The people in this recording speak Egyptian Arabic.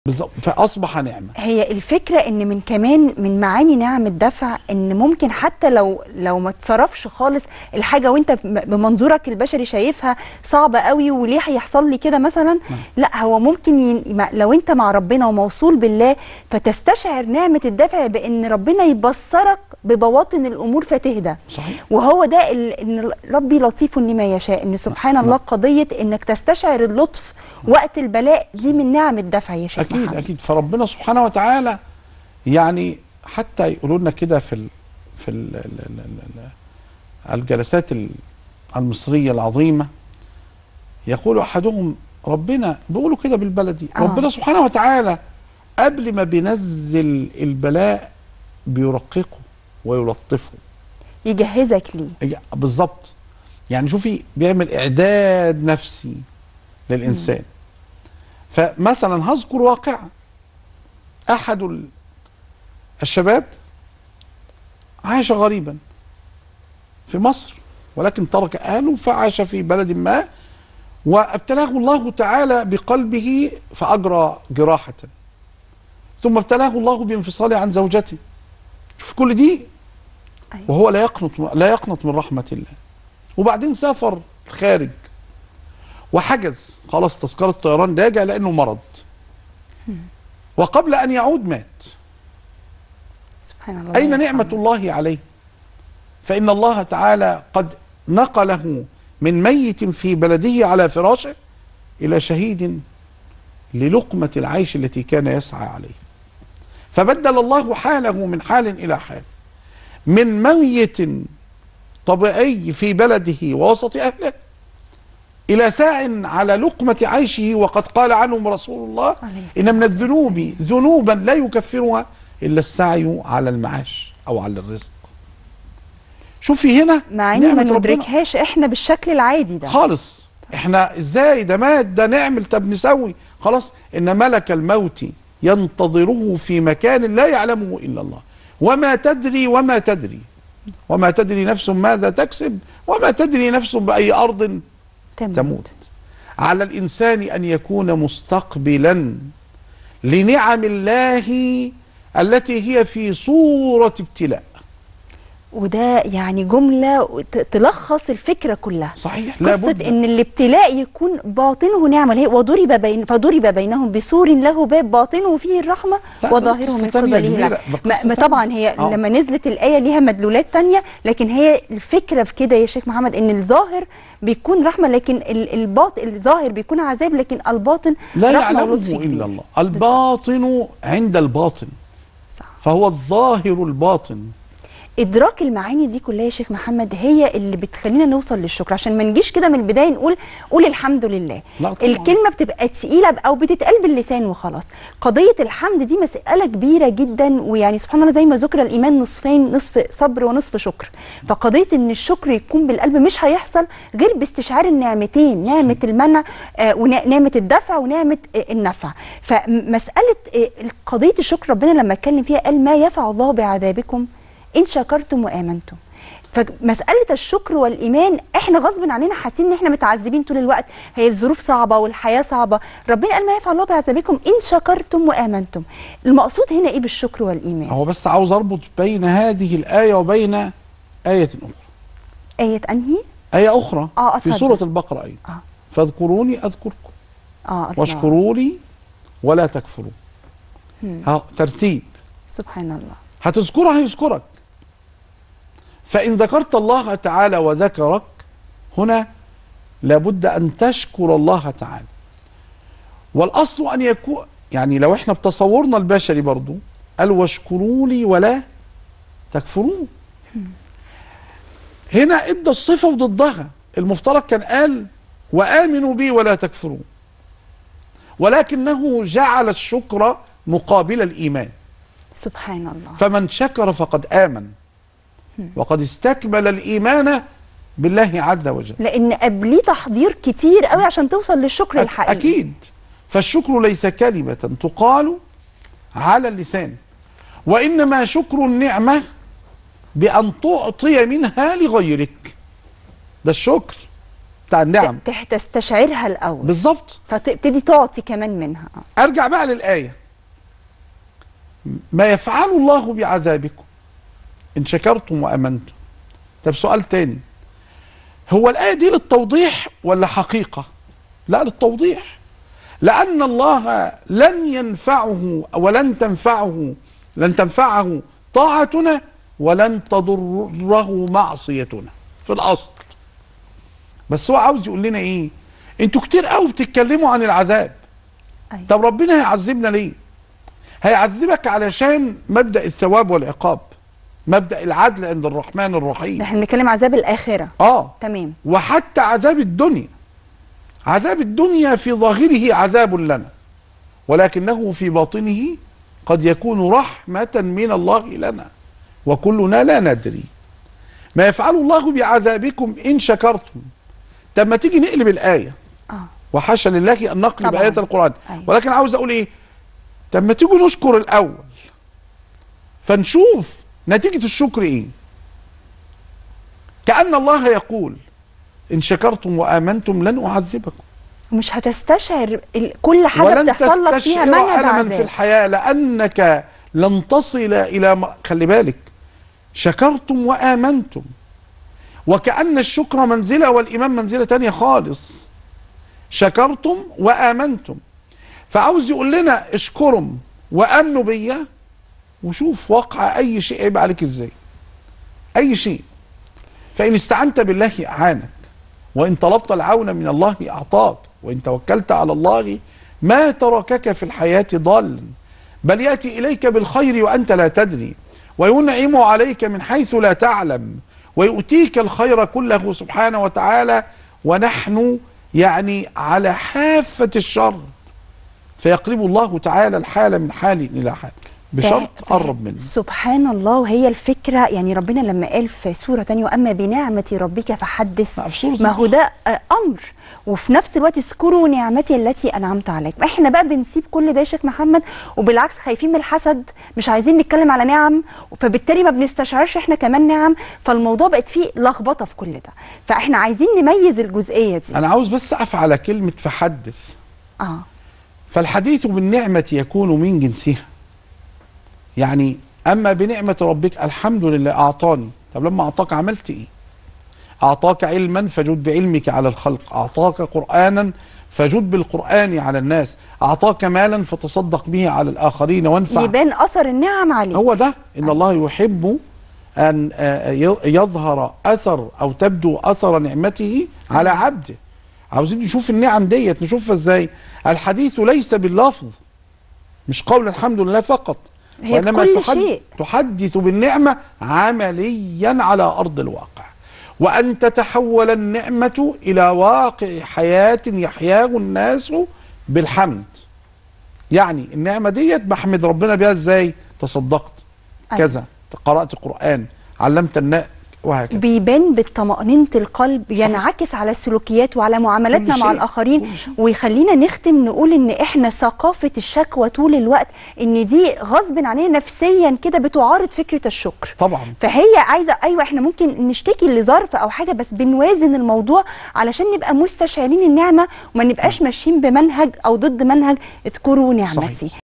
بالظبط فاصبح نعمه هي الفكرة ان من كمان من معاني نعم الدفع ان ممكن حتى لو لو ما اتصرفش خالص الحاجة وانت بمنظورك البشري شايفها صعبة قوي وليه هيحصل لي كده مثلا لا هو ممكن ين... لو انت مع ربنا وموصول بالله فتستشعر نعمة الدفع بان ربنا يبصرك ببواطن الامور فتهدى صحيح وهو ده ال... ان ربي لطيف لما يشاء ان سبحان الله قضية انك تستشعر اللطف وقت البلاء دي من نعم الدفع يا شيخ اكيد محمد. اكيد فربنا سبحانه وتعالى يعني حتى يقولوا لنا كده في ال في ال ال ال ال ال الجلسات ال- المصريه العظيمه يقول احدهم ربنا بيقولوا كده بالبلدي آه. ربنا سبحانه وتعالى قبل ما بينزل البلاء بيرققه ويلطفه يجهزك ليه إج- بالظبط يعني شوفي بيعمل اعداد نفسي للانسان فمثلا هذكر واقعه احد ال- الشباب عاش غريبا في مصر ولكن ترك اهله فعاش في بلد ما وابتلاه الله تعالى بقلبه فاجرى جراحه ثم ابتلاه الله بانفصاله عن زوجته شوف كل دي أيوة. وهو لا يقنط لا يقنط من رحمه الله وبعدين سافر الخارج وحجز خلاص تذكره طيران راجع لانه مرض وقبل ان يعود مات سبحان الله اين يا نعمه محمد. الله عليه فان الله تعالى قد نقله من ميت في بلده على فراشه الى شهيد للقمه العيش التي كان يسعى عليه فبدل الله حاله من حال الى حال من ميت طبيعي في بلده ووسط اهله الى ساع على لقمه عيشه وقد قال عنهم رسول الله عليه الصلاة ان من الذنوب ذنوبا لا يكفرها الا السعي على المعاش او على الرزق شوفي هنا مع اني ما نعمة ربنا. ندركهاش احنا بالشكل العادي ده خالص احنا ازاي ده مات ده نعمل طب نسوي خلاص ان ملك الموت ينتظره في مكان لا يعلمه الا الله وما تدري وما تدري وما تدري نفس ماذا تكسب وما تدري نفس باي ارض تموت, تموت على الانسان ان يكون مستقبلا لنعم الله التي هي في صوره ابتلاء وده يعني جملة ت- تلخص الفكرة كلها صحيح قصة لابد ان الابتلاء يكون باطنه نعمة اللي هي وضرب بين فضرب بينهم بسور له باب باطنه فيه الرحمة لا، ده وظاهره قصة من تانية قبله كبيرة، العذاب. ده ما قصة ما تانية. طبعا هي آه. لما نزلت الآية ليها مدلولات تانية لكن هي الفكرة في كده يا شيخ محمد ان الظاهر بيكون رحمة لكن ال- الباطن الظاهر بيكون عذاب لكن الباطن لا رحمة يعلمه ولطف كبير. الا الله الباطن عند الباطن صح. فهو الظاهر الباطن ادراك المعاني دي كلها يا شيخ محمد هي اللي بتخلينا نوصل للشكر عشان ما نجيش كده من البدايه نقول قول الحمد لله لا طبعاً. الكلمه بتبقى تقيله او بتتقال باللسان وخلاص قضيه الحمد دي مساله كبيره جدا ويعني سبحان الله زي ما ذكر الايمان نصفين نصف صبر ونصف شكر فقضيه ان الشكر يكون بالقلب مش هيحصل غير باستشعار النعمتين نعمه المنع آه، ونعمه الدفع ونعمه آه، النفع فمساله آه، قضيه الشكر ربنا لما اتكلم فيها قال ما يفعل الله بعذابكم ان شكرتم وامنتم فمساله الشكر والايمان احنا غصب عننا حاسين ان احنا متعذبين طول الوقت هي الظروف صعبه والحياه صعبه ربنا قال ما يفعل الله بعذابكم ان شكرتم وامنتم المقصود هنا ايه بالشكر والايمان هو بس عاوز اربط بين هذه الايه وبين ايه اخرى ايه انهي ايه اخرى آه، في اتفضل. سوره البقره ايضا اه فاذكروني اذكركم اه الله. واشكروا لي ولا تكفروا مم. ها ترتيب سبحان الله هتذكرها هيذكرك فإن ذكرت الله تعالى وذكرك هنا لابد أن تشكر الله تعالى والأصل أن يكون يعني لو احنا بتصورنا البشري برضو قال واشكروا لي ولا تكفرون هنا ادى الصفة وضدها المفترض كان قال وآمنوا بي ولا تكفرون ولكنه جعل الشكر مقابل الإيمان سبحان الله فمن شكر فقد آمن وقد استكمل الإيمان بالله عز وجل لان قبليه تحضير كتير قوي عشان توصل للشكر الحقيقي أكيد فالشكر ليس كلمة تقال على اللسان وإنما شكر النعمة بأن تعطي منها لغيرك ده الشكر بتاع النعم ت- تح- تستشعرها الاول بالظبط فتبتدي تعطي كمان منها ارجع بقى للايه ما يفعل الله بعذابكم ان شكرتم وامنتم طب سؤال تاني هو الايه دي للتوضيح ولا حقيقه لا للتوضيح لان الله لن ينفعه ولن تنفعه لن تنفعه طاعتنا ولن تضره معصيتنا في الاصل بس هو عاوز يقول لنا ايه انتوا كتير قوي بتتكلموا عن العذاب أيوة. طب ربنا هيعذبنا ليه هيعذبك علشان مبدأ الثواب والعقاب مبدأ العدل عند الرحمن الرحيم احنا بنتكلم عذاب الاخره اه تمام وحتى عذاب الدنيا عذاب الدنيا في ظاهره عذاب لنا ولكنه في باطنه قد يكون رحمة من الله لنا وكلنا لا ندري ما يفعل الله بعذابكم إن شكرتم طب ما تيجي نقلب الآية اه وحاشا لله أن نقلب طبعاً. آيات القرآن أيوة. ولكن عاوز أقول إيه طب ما تيجوا نشكر الأول فنشوف نتيجة الشكر إيه كأن الله يقول إن شكرتم وآمنتم لن أعذبكم مش هتستشعر ال- كل حاجه ولن بتحصل لك فيها تستشعر منها ألما في بعذاب الحياة لأنك لن تصل إلى م... خلي بالك شكرتم وآمنتم وكأن الشكر منزلة والإيمان منزلة تانية خالص شكرتم وآمنتم فعاوز يقول لنا اشكرم وآمنوا بيا وشوف واقع أي شيء يبقى عليك إزاي أي شيء فإن استعنت بالله أعانك وإن طلبت العون من الله أعطاك وإن توكلت على الله ما تركك في الحياة ضالا بل يأتي إليك بالخير وأنت لا تدري وينعم عليك من حيث لا تعلم ويؤتيك الخير كله سبحانه وتعالى ونحن يعني على حافة الشر فيقلب الله تعالى الحال من حال إلى حال بشرط ف- ف- قرب منه سبحان الله وهي الفكره يعني ربنا لما قال في سوره تانية واما بنعمه ربك فحدث ما في سورة ما هو ده آه، امر وفي نفس الوقت اذكروا نعمتي التي انعمت عليكم احنا بقى بنسيب كل ده يا شيخ محمد وبالعكس خايفين من الحسد مش عايزين نتكلم على نعم فبالتالي ما بنستشعرش احنا كمان نعم فالموضوع بقت فيه لخبطه في كل ده فاحنا عايزين نميز الجزئيه دي أنا عاوز بس أقف على كلمة فحدث اه فالحديث بالنعمة يكون من جنسها يعني أما بنعمة ربك الحمد لله أعطاني طب لما أعطاك عملت إيه أعطاك علما فجد بعلمك على الخلق أعطاك قرآنا فجد بالقرآن على الناس أعطاك مالا فتصدق به على الآخرين وانفع يبان اثر النعم عليه هو ده إن الله يحب أن آه، ي- يظهر أثر أو تبدو أثر نعمته على عبده عاوزين نشوف النعم ديت نشوفها ازاي الحديث ليس باللفظ مش قول الحمد لله فقط هي بكل شيء. تحدث بالنعمة عمليا على أرض الواقع وأن تتحول النعمة إلى واقع حياة يحياه الناس بالحمد يعني النعمة ديت بحمد ربنا بيها ازاي تصدقت أيوة. كذا قرأت قرآن علمت الناس وهكذا بيبان بالطمأنينة القلب ينعكس على السلوكيات وعلى معاملاتنا كل مع شيء، الآخرين كل شيء. ويخلينا نختم نقول إن إحنا ثقافة الشكوى طول الوقت إن دي غصب عننا نفسيا كده بتعارض فكرة الشكر طبعا فهي عايزة أيوة إحنا ممكن نشتكي لظرف أو حاجة بس بنوازن الموضوع علشان نبقى مستشعرين النعمة وما نبقاش ماشيين بمنهج أو ضد منهج اذكروا نعمتي